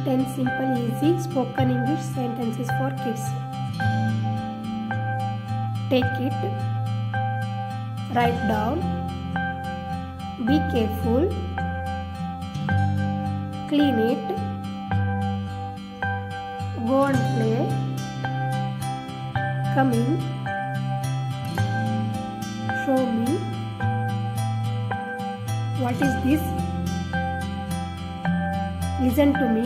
10 simple easy spoken English sentences for kids. Take it, write down, be careful, clean it, go and play, come in, show me, what is this? Listen to me.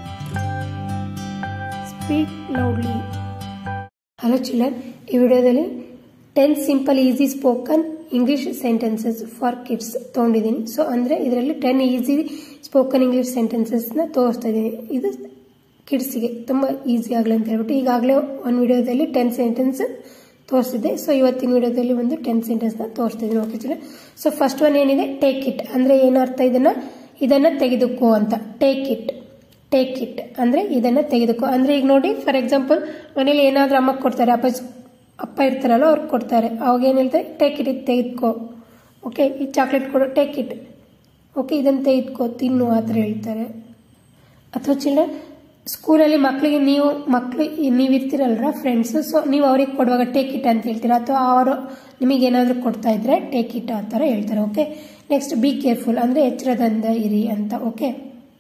Speak loudly. Hello children ಈ ವಿಡಿಯೋದಲ್ಲಿ ten simple easy spoken English sentences for kids ತೊಗೊಂಡಿದ್ದೀನಿ so ಅಂದರೆ ಇದರಲ್ಲಿ ten easy spoken English ಸೆಂಟೆನ್ಸಸ್ನ ತೋರಿಸ್ತಾ ಇದ್ದೀನಿ ಇದು ಕಿಡ್ಸ್ಗೆ ತುಂಬ ಈಸಿ ಆಗಲಿ ಅಂತ ಹೇಳ್ಬಿಟ್ಟು ಈಗಾಗಲೇ ಒಂದು ವಿಡಿಯೋದಲ್ಲಿ ಟೆನ್ ಸೆಂಟೆನ್ಸ್ ತೋರಿಸಿದೆ ಸೊ ಇವತ್ತಿನ ವಿಡಿಯೋದಲ್ಲಿ ಒಂದು ಟೆನ್ ಸೆಂಟೆನ್ಸ್ನ ತೋರಿಸ್ತಾ ಇದ್ದೀನಿ okay children so first one ಏನಿದೆ ಟೇಕ್ ಇಟ್ ಅಂದರೆ ಏನರ್ಥ ಇದನ್ನ ಇದನ್ನ ತೆಗೆದುಕೋ ಅಂತ ಟೇಕ್ ಇಟ್ ಟೇಕ್ ಇಟ್ ಅಂದ್ರೆ ಇದನ್ನ ತೆಗೆದುಕೋ ಅಂದ್ರೆ ಈಗ ನೋಡಿ ಫಾರ್ ಎಕ್ಸಾಂಪಲ್ ಮನೇಲಿ ಏನಾದ್ರೂ ಅಮ್ಮಕ್ಕೆ ಕೊಡ್ತಾರೆ ಅಪ್ಪ ಅಪ್ಪ ಇರ್ತಾರಲ್ಲ ಅವ್ರಿಗೆ ಕೊಡ್ತಾರೆ ಅವಾಗ ಏನ್ ಹೇಳ್ತಾರೆ ಟೇಕ್ ಇಟ್ ಇದು ತೆಗೆದುಕೋ ಓಕೆ ಈ ಚಾಕ್ಲೇಟ್ ಕೊಡು ಟೇಕ್ ಇಟ್ ಓಕೆ ಇದನ್ನ ತೆಗೆದುಕೋ ತಿನ್ನು ಆ ಥರ ಹೇಳ್ತಾರೆ ಅಥವಾ ಚಿಲ್ಡ್ರನ್ ಸ್ಕೂಲಲ್ಲಿ ಮಕ್ಕಳಿಗೆ ನೀವು ಮಕ್ಕಳು ನೀವು ಇರ್ತೀರಲ್ರ ಫ್ರೆಂಡ್ಸ್ ಸೊ ನೀವು ಅವ್ರಿಗೆ ಕೊಡುವಾಗ ಟೇಕ್ ಇಟ್ ಅಂತ ಹೇಳ್ತೀರಾ ಅಥವಾ ಅವರು ನಿಮಗೆ ಏನಾದರೂ ಕೊಡ್ತಾ ಇದ್ರೆ ಟೇಕ್ ಇಟ್ ಆ ಥರ ಹೇಳ್ತಾರೆ ಓಕೆ ನೆಕ್ಸ್ಟ್ ಬಿ ಕೇರ್ಫುಲ್ ಅಂದರೆ ಎಚ್ಚರದಿಂದ ಇರಿ ಅಂತ ಓಕೆ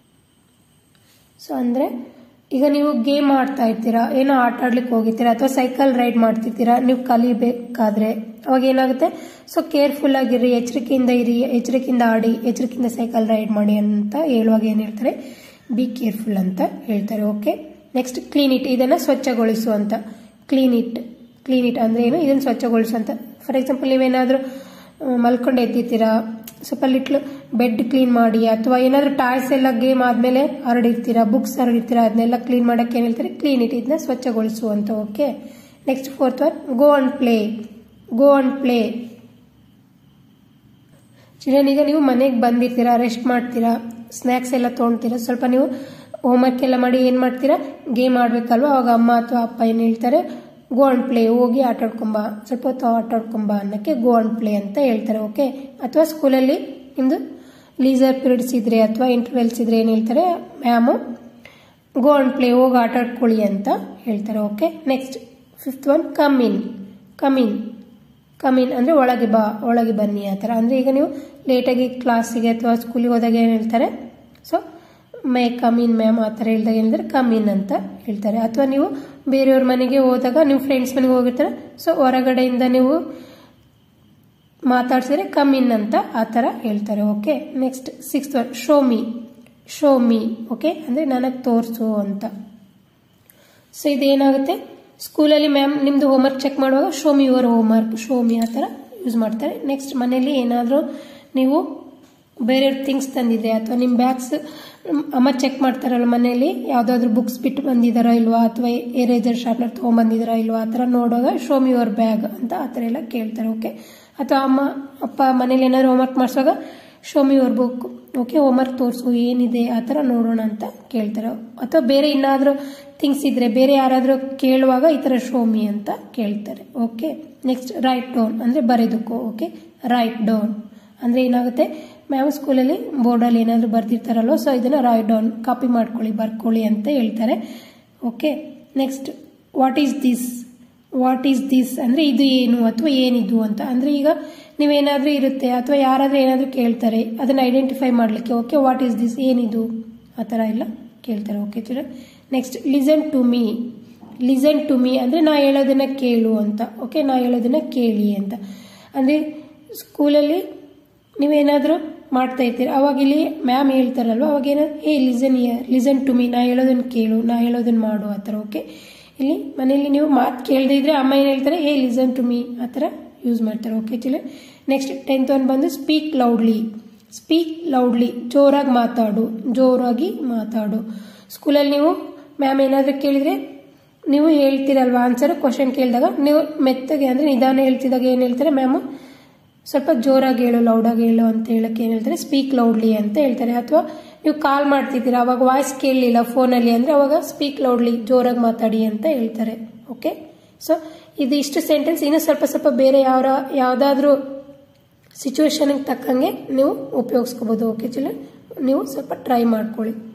ಸೊ ಅಂದರೆ ಈಗ ನೀವು ಗೇಮ್ ಆಡ್ತಾ ಇರ್ತೀರಾ ಏನೋ ಆಟ ಆಡ್ಲಿಕ್ಕೆ ಹೋಗಿರ್ತೀರಾ ಅಥವಾ ಸೈಕಲ್ ರೈಡ್ ಮಾಡ್ತಿರ್ತೀರಾ ನೀವು ಕಲಿಬೇಕಾದ್ರೆ ಅವಾಗ ಏನಾಗುತ್ತೆ ಸೊ ಕೇರ್ಫುಲ್ ಆಗಿರಿ ಎಚ್ಚರಿಕೆಯಿಂದ ಇರಿ ಎಚ್ಚರಿಕೆಯಿಂದ ಆಡಿ ಎಚ್ಚರಿಕೆಯಿಂದ ಸೈಕಲ್ ರೈಡ್ ಮಾಡಿ ಅಂತ ಹೇಳುವಾಗ ಏನು ಹೇಳ್ತಾರೆ ಬಿ ಕೇರ್ಫುಲ್ ಅಂತ ಹೇಳ್ತಾರೆ ಓಕೆ ನೆಕ್ಸ್ಟ್ ಕ್ಲೀನ್ ಇಟ್ ಇದನ್ನು ಸ್ವಚ್ಛಗೊಳಿಸು ಅಂತ ಕ್ಲೀನ್ ಇಟ್ ಕ್ಲೀನ್ ಇಟ್ ಅಂದರೆ ಏನು ಇದನ್ನು ಸ್ವಚ್ಛಗೊಳಿಸು ಅಂತ ಫಾರ್ ಎಕ್ಸಾಂಪಲ್ ನೀವೇನಾದರೂ ಮಲ್ಕೊಂಡು ಎದ್ದಿರ್ತೀರಾ ಸ್ವಲ್ಪ ಲಿಟ್ಲು ಬೆಡ್ ಕ್ಲೀನ್ ಮಾಡಿ ಅಥವಾ ಏನಾದರೂ ಟಾಯ್ಸ್ ಎಲ್ಲ ಗೇಮ್ ಆದಮೇಲೆ ಹರಡಿರ್ತೀರಾ ಬುಕ್ಸ್ ಹರಡಿರ್ತೀರಾ ಅದನ್ನೆಲ್ಲ ಕ್ಲೀನ್ ಮಾಡೋಕ್ಕೆ ಏನು ಹೇಳ್ತಾರೆ ಕ್ಲೀನ್ ಇಟ್ ಇದನ್ನ ಸ್ವಚ್ಛಗೊಳಿಸು ಅಂತ okay next fourth one go and play go and play children ಈಗ ನೀವು ಮನೆಗೆ ಬಂದಿರ್ತೀರಾ ರೆಸ್ಟ್ ಮಾಡ್ತೀರಾ ಸ್ನ್ಯಾಕ್ಸ್ ಎಲ್ಲ ತೊಗೊಳ್ತೀರಾ ಸ್ವಲ್ಪ ನೀವು ಹೋಮ್ವರ್ಕ್ ಎಲ್ಲ ಮಾಡಿ ಏನು ಮಾಡ್ತೀರಾ ಗೇಮ್ ಆಡ್ಬೇಕಲ್ವಾ ಅವಾಗ ಅಮ್ಮ ಅಥವಾ ಅಪ್ಪ ಏನು ಹೇಳ್ತಾರೆ ಗೋ ಅಂಡ್ ಪ್ಲೇ ಹೋಗಿ ಆಟ ಆಡ್ಕೊಂಬ ಸ್ವಲ್ಪ ಹೊತ್ತು ಆಟ ಆಡ್ಕೊಂಬ ಅನ್ನೋಕ್ಕೆ ಗೋ ಅಂಡ್ ಪ್ಲೇ ಅಂತ ಹೇಳ್ತಾರೆ ಓಕೆ ಅಥವಾ ಸ್ಕೂಲಲ್ಲಿ ನಿಮ್ಮದು ಲೀಸರ್ ಪೀರಿಯಡ್ಸ್ ಇದ್ರೆ ಅಥವಾ ಇಂಟರ್ವೆಲ್ಸ್ ಇದ್ರೆ ಏನು ಹೇಳ್ತಾರೆ ಮ್ಯಾಮು ಗೋ ಅಂಡ್ ಪ್ಲೇ ಹೋಗಿ ಆಟ ಆಡ್ಕೊಳ್ಳಿ ಅಂತ ಹೇಳ್ತಾರೆ okay next fifth one come in come in come in ಅಂದರೆ ಒಳಗೆ ಬಾ ಒಳಗೆ ಬನ್ನಿ ಆ ಥರ ಅಂದರೆ ಈಗ ನೀವು ಲೇಟಾಗಿ ಕ್ಲಾಸಿಗೆ ಅಥವಾ ಸ್ಕೂಲಿಗೆ ಹೋದಾಗ ಏನು ಹೇಳ್ತಾರೆ so may come in ma'am ಆ ಥರ ಹೇಳಿದಾಗ ಏನಂದ್ರೆ ಕಮ್ ಇನ್ ಅಂತ ಹೇಳ್ತಾರೆ ಅಥವಾ ನೀವು ಬೇರೆಯವ್ರ ಮನೆಗೆ ಹೋದಾಗ ನೀವು ಫ್ರೆಂಡ್ಸ್ ಮನೆಗೆ ಹೋಗಿರ್ತಾರೆ ಸೊ ಹೊರಗಡೆಯಿಂದ ನೀವು ಮಾತಾಡ್ಸಿದ್ರೆ ಕಮ್ ಇನ್ ಅಂತ ಆ ಥರ ಹೇಳ್ತಾರೆ okay next sixth one show me show me okay ಅಂದರೆ ನನಗೆ ತೋರಿಸು ಅಂತ ಸೊ ಇದೇನಾಗುತ್ತೆ ಸ್ಕೂಲಲ್ಲಿ ಮ್ಯಾಮ್ ನಿಮ್ಮದು ಹೋಮ್ವರ್ಕ್ ಚೆಕ್ ಮಾಡುವಾಗ show me your homework show me ಆ ಥರ ಯೂಸ್ ಮಾಡ್ತಾರೆ ನೆಕ್ಸ್ಟ್ ಮನೇಲಿ ಏನಾದರೂ ನೀವು ಬೇರೆ ಥಿಂಗ್ಸ್ ತಂದಿದೆ ಅಥವಾ ನಿಮ್ಮ ಬ್ಯಾಗ್ಸ್ ಅಮ್ಮ ಚೆಕ್ ಮಾಡ್ತಾರಲ್ಲ ಮನೆಯಲ್ಲಿ ಯಾವುದಾದ್ರೂ ಬುಕ್ಸ್ ಬಿಟ್ಟು ಬಂದಿದ್ದಾರೋ ಇಲ್ವಾ ಅಥವಾ ಎರೇಜರ್ ಶಾರ್ಪ್ನರ್ ತೊಗೊಂಬಂದಿದ್ದಾರೋ ಇಲ್ವಾ ಆ ಥರ ನೋಡುವಾಗ ಶೋ ಮಿ ಯುವರ್ ಬ್ಯಾಗ್ ಅಂತ ಆ ಥರ ಎಲ್ಲ ಕೇಳ್ತಾರೆ ಓಕೆ ಅಥವಾ ಅಮ್ಮ ಅಪ್ಪ ಮನೇಲಿ ಏನಾದ್ರು ಹೋಮ್ವರ್ಕ್ ಮಾಡಿಸುವಾಗ show me your book okay homework ತೋರಿಸು ಏನಿದೆ ಆ ಥರ ನೋಡೋಣ ಅಂತ ಕೇಳ್ತಾರೆ ಅಥವಾ ಬೇರೆ ಇನ್ನಾದರೂ ಥಿಂಗ್ಸ್ ಇದ್ರೆ ಬೇರೆ ಯಾರಾದರೂ ಕೇಳುವಾಗ ಈ ಥರ ಶೋ ಮಿ ಅಂತ ಕೇಳ್ತಾರೆ ಓಕೆ ನೆಕ್ಸ್ಟ್ ರೈಟ್ ಡೌನ್ ಅಂದರೆ ಬರೆದುಕೋ ಓಕೆ ರೈಟ್ ಡೌನ್ ಅಂದರೆ ಏನಾಗುತ್ತೆ ಮ್ಯಾಮ್ ಸ್ಕೂಲಲ್ಲಿ ಬೋರ್ಡಲ್ಲಿ ಏನಾದರೂ ಬರ್ದಿರ್ತಾರಲ್ವ ಸೊ ಇದನ್ನು ರೈಟ್ ಡೌನ್ ಕಾಪಿ ಮಾಡ್ಕೊಳ್ಳಿ ಬರ್ಕೊಳ್ಳಿ ಅಂತ ಹೇಳ್ತಾರೆ okay next what is this what is this ಅಂದರೆ ಇದು ಏನು ಅಥವಾ ಏನಿದು ಅಂತ ಅಂದರೆ ಈಗ ನೀವೇನಾದರೂ ಇರುತ್ತೆ ಅಥವಾ ಯಾರಾದರೂ ಏನಾದರೂ ಕೇಳ್ತಾರೆ ಅದನ್ನು ಐಡೆಂಟಿಫೈ ಮಾಡಲಿಕ್ಕೆ ಓಕೆ ವಾಟ್ ಈಸ್ ದಿಸ್ ಏನಿದು ಆ ಥರ ಎಲ್ಲ ಕೇಳ್ತಾರೆ okay children next listen to me listen to me ಅಂದರೆ ನಾ ಹೇಳೋದನ್ನ ಕೇಳು ಅಂತ ಓಕೆ ನಾ ಹೇಳೋದನ್ನ ಕೇಳಿ ಅಂತ ಅಂದರೆ ಸ್ಕೂಲಲ್ಲಿ ನೀವೇನಾದರೂ ಮಾಡ್ತಾ ಇರ್ತೀರ ಅವಾಗ ಇಲ್ಲಿ ಮ್ಯಾಮ್ ಹೇಳ್ತಾರಲ್ವ ಅವಾಗ ಏನಾದ್ರು hey listen here listen to me ನಾ ಹೇಳೋದನ್ನ ಕೇಳು ನಾ ಹೇಳೋದನ್ನ ಮಾಡು ಆ ಥರ ಓಕೆ ಇಲ್ಲಿ ಮನೆಯಲ್ಲಿ ನೀವು ಮಾತು ಕೇಳದೇ ಇದ್ರೆ ಅಮ್ಮ ಏನು ಹೇಳ್ತಾರೆ ಹೇ ಲಿಸನ್ ಟು ಮೀ ಆ ಥರ ಯೂಸ್ ಮಾಡ್ತಾರೆ ಓಕೆ ಚಿಲ್ಲ ನೆಕ್ಸ್ಟ್ ಟೆಂತ್ ಒನ್ ಬಂದು ಸ್ಪೀಕ್ ಲೌಡ್ಲಿ ಸ್ಪೀಕ್ ಲೌಡ್ಲಿ ಜೋರಾಗಿ ಮಾತಾಡು ಜೋರಾಗಿ ಮಾತಾಡು ಸ್ಕೂಲಲ್ಲಿ ನೀವು ಮ್ಯಾಮ್ ಏನಾದರೂ ಕೇಳಿದರೆ ನೀವು ಹೇಳ್ತೀರಲ್ವಾ ಆನ್ಸರ್ ಕ್ವಶನ್ ಕೇಳಿದಾಗ ನೀವು ಮೆತ್ತಗೆ ಅಂದರೆ ನಿಧಾನ ಹೇಳ್ತಿದ್ದಾಗ ಏನು ಹೇಳ್ತಾರೆ ಮ್ಯಾಮು ಸ್ವಲ್ಪ ಜೋರಾಗಿ ಹೇಳು ಲೌಡಾಗಿ ಹೇಳು ಅಂತ ಹೇಳಕ್ಕೆ ಏನು ಹೇಳ್ತಾರೆ ಸ್ಪೀಕ್ ಲೌಡ್ಲಿ ಅಂತ ಹೇಳ್ತಾರೆ ಅಥವಾ ನೀವು ಕಾಲ್ ಮಾಡ್ತಿದ್ದೀರಾ ಅವಾಗ ವಾಯ್ಸ್ ಕೇಳಲಿಲ್ಲ ಫೋನಲ್ಲಿ ಅಂದರೆ ಅವಾಗ ಸ್ಪೀಕ್ ಲೌಡ್ಲಿ ಜೋರಾಗಿ ಮಾತಾಡಿ ಅಂತ ಹೇಳ್ತಾರೆ ಓಕೆ ಸೊ ಇದು ಇಷ್ಟು ಸೆಂಟೆನ್ಸ್ ಇನ್ನೂ ಸ್ವಲ್ಪ ಸ್ವಲ್ಪ ಬೇರೆ ಯಾವ ಯಾವುದಾದ್ರೂ ಸಿಚುವೇಶನ್ಗೆ ತಕ್ಕಂಗೆ ನೀವು ಉಪಯೋಗಿಸ್ಕೋಬೋದು ಓಕೆ ಚಿಲ್ಲ ನೀವು ಸ್ವಲ್ಪ ಟ್ರೈ ಮಾಡ್ಕೊಳ್ಳಿ